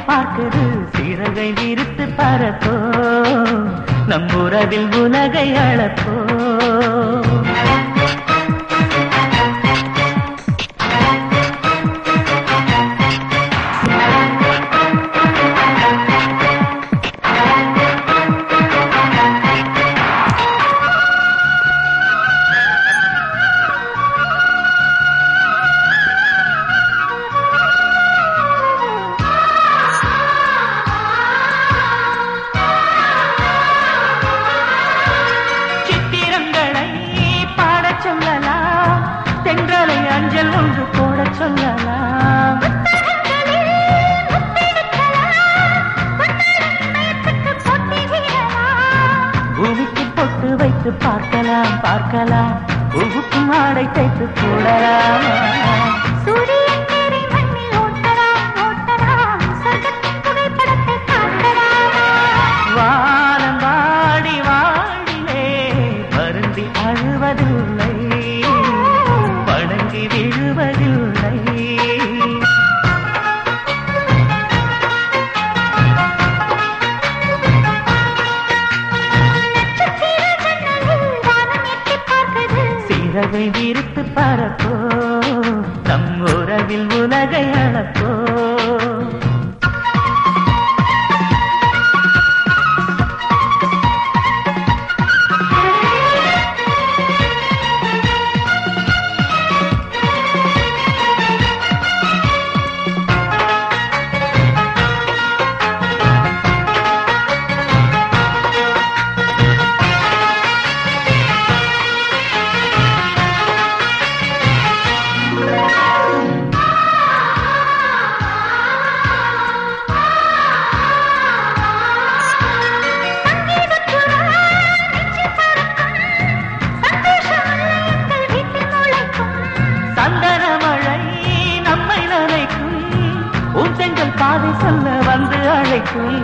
பார்க்குது சிறகை விரித்து பரப்போ நம் உறவில் உலகை அளப்போ சித்திரங்களை பாடச் சொல்லலாம் தென்றலை அஞ்சல் ஒன்று போடச் சொல்லலாம் பூமிக்கு பொட்டு வைத்து பார்க்கலாம் பார்க்கலாம் பூவுக்கும் ஆடை தைத்து போடலாம் வானம் வாடி வாடிலே வருந்தி அழுவதில்லை வணங்கி விழுவதில்லை சிறகை விரித்து பரப்போ நம் உறவில் உலகை அளப்போ சந்தன மழை நம்மை நனைக்கும் ஊஞ்சங்கள் பாதை சொல்ல வந்து அழைக்கும்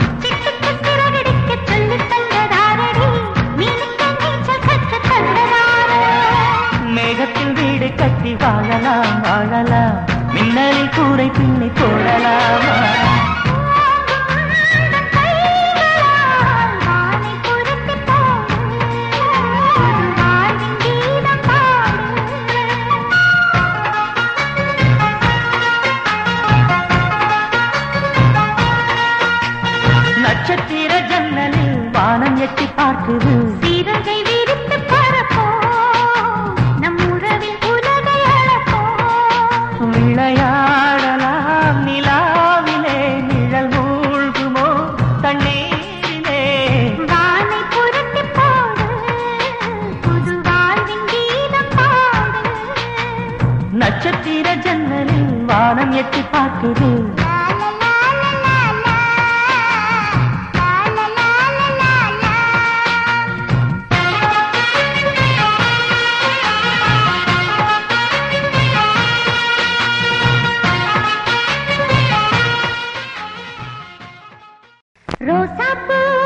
மேகத்தில் வீடு கட்டி வாழலாம் வாழலாம் மின்னலில் கூரை பின்னி போடலாமா நட்சத்திர ஜன்னலில் வானம் எட்டி பார்க்குது சீரகை விரித்து பரப்போ நம் உறவில் உலகை அளப்போ விளையாடலாம் நிலாவிலே நிழல் மூழ்குமோ தண்ணீரிலே வானை புரட்டி போடு புது வாழ்வின் கீதம் பாடு நட்சத்திர ஜன்னலில் வானம் எட்டி பார்க்குது லா லா லா லா லா லா லா லா லா லா ரோசாப்பூ